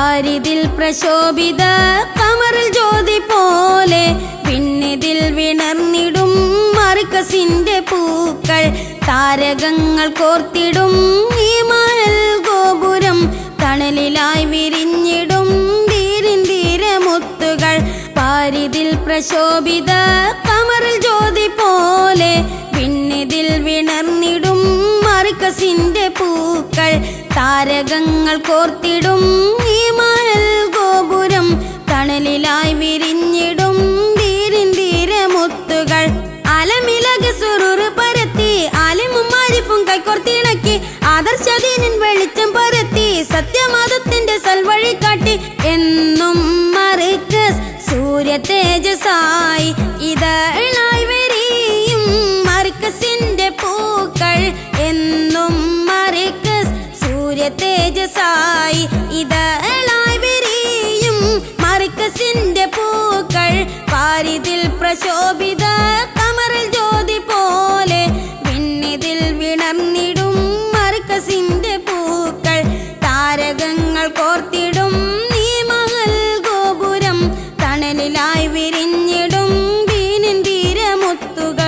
പാരിതിൽ പ്രശോഭിത കമറിൽ ജ്യോതി പോലെ പിന്നിതിൽ വിണർന്നിടും മറുക്കസിന്റെ പൂക്കൾ താരകങ്ങൾ കോർത്തിടും ഈ മഴൽ ഗോപുരം തണലിലായി വിരിഞ്ഞിടും ധീരിൻ ധീരമുത്തുകൾ പാരിതിൽ പ്രശോഭിത കമറിൽ ജ്യോതി പോലെ പിന്നിതിൽ വിണർന്നിടും മറുക്കസിന്റെ പൂക്കൾ താരകങ്ങൾ കോർത്തിടും ഈ മഴൽ ഗോപുരം തണലിലായി വിരിഞ്ഞിടും ധീരിൻ ധീരമുത്തുകൾ അലമിലക സുറുറ് പരത്തി ആലിമും മാരിപ്പും കൈക്കോർത്തിണക്കി ആദർശദീനിൻ വെളിച്ചം പരത്തി സത്യമതത്തിന്റെ സൽവഴി കാട്ടി എന്നും മറുക്കസ് സൂര്യ തേജസായി ഇതളായി വരിയും മറുക്കസിന്റെ പൂക്കൾ എന്നും മറുക്കസ് സൂര്യ തേജസായി ഇതളായി വരിയും മറുക്കസിന്റെ പൂക്കൾ പാരിതിൽ പ്രശോഭിത കമറിൽ ജ്യോതി പോലെ പിന്നിതിൽ വിണർന്നിടും മറുക്കസിന്റെ പൂക്കൾ താരകങ്ങൾ കോർത്തിടും നീ മകൾ ഗോപുരം തണലിലായി വിരിഞ്ഞിടും ദീനിൻ ധീരമുത്തുകൾ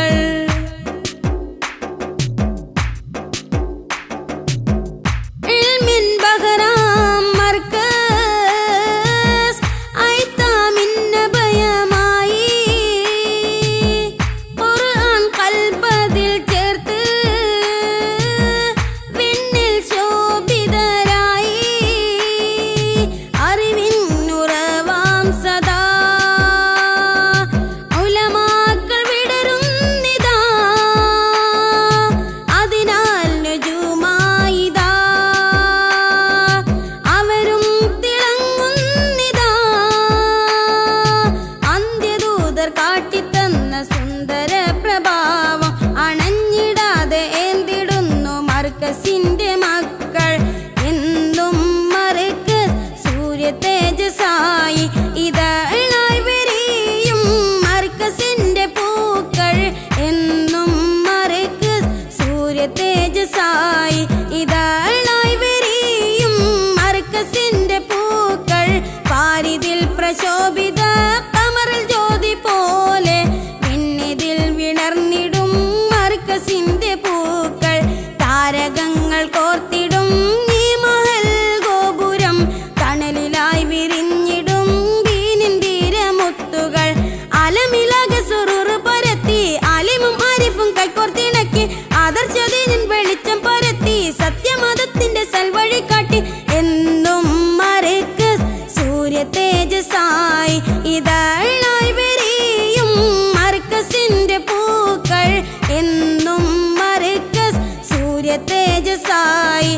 ഇൽമിൻ ബഹറാം മർക്കസ് ഐത്താമിന്ന ഭയമായി ഖുർആൻ കൽബതിൽ ചേർത്ത് വിണ്ണിൽ ശോഭിതരായി അറിവിൻ ഉറവാം സദാ ഉലമാക്കൾ വിടരുന്നിതാ അതിനാൽ നുജുമായിതാ അവരും തിളങ്ങുന്നിതാ അന്ത്യദൂതർ കാട്ടിത്തന്ന സുന്ദര പ്രഭാവം അണഞ്ഞിടാതെ ഏന്തിടുന്നു മർക്കസിന്റെ മക്കൾ എന്നും മറുക്കസ് സൂര്യ തേജസായി ഇതളായി വരിയും മർക്കസിന്റെ പൂക്കൾ എന്നും മറുക്കസ് സൂര്യ തേജസായി ഇതളായി വരിയും മർക്കസിന്റെ പൂക്കൾ പാരിതിൽ പ്രശോഭിത കമറിൽ ജ്യോതി പോലെ പിന്നിതിൽ വിണർന്നിടും മർക്കസിന്റെ പൂക്കൾ താരകങ്ങൾ കോർത്തിടും ഈ മഹൽ ഗോപുരം തണലിലായി വിരിഞ്ഞിടും ദീനിൻ ധീരമുത്തുകൾ അലമിലക സുറുറ് പരത്തി ആലിമും ആരിഫും കൈക്കോർത്തിണക്കി ആദർശദീനിൻ വെളിച്ചം പരത്തി സത്യമതത്തിന്റെ സൽവഴി കാട്ടി എന്നും മറുക്കസ് സൂര്യ തേജസായി ഇതളായി വരിയും മർക്കസിന്റെ പൂക്കൾ എന്നും മറുക്കസ് സൂര്യ തേജസായി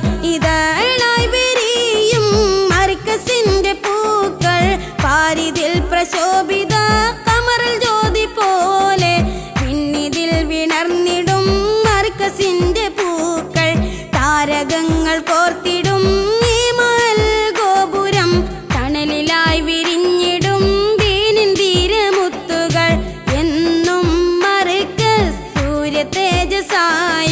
ഇതളായി വരിയും മർക്കസിന്റെ പൂക്കൾ പാരിതിൽ പ്രശോഭിത കമറൽ ജ്യോതി പോലെ പിന്നിതിൽ വിണർന്നിടും മർക്കസിന്റെ പൂക്കൾ താരകങ്ങൾ കോർത്തിടും ഈ മൽ ഗോപുരം തണലിലായി വിരിഞ്ഞിടും ദീനിൻ ധീരമുത്തുകൾ എന്നും മറുക്കസ് സൂര്യ തേജസായി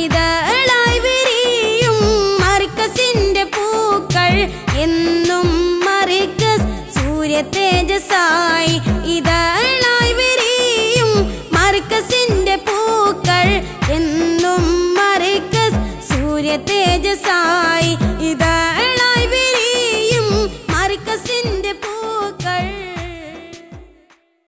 ഇതളായി വിരിയും മർക്കസിന്റെ പൂക്കൾ എന്നും മറുക്കസ് സൂര്യ തേജസായി ഇതളായി വിരിയും മർക്കസിന്റെ പൂക്കൾ എന്നും മറുക്കസ് സൂര്യ തേജസായി ഇതളായി വിരിയും മർക്കസിന്റെ പൂക്കൾ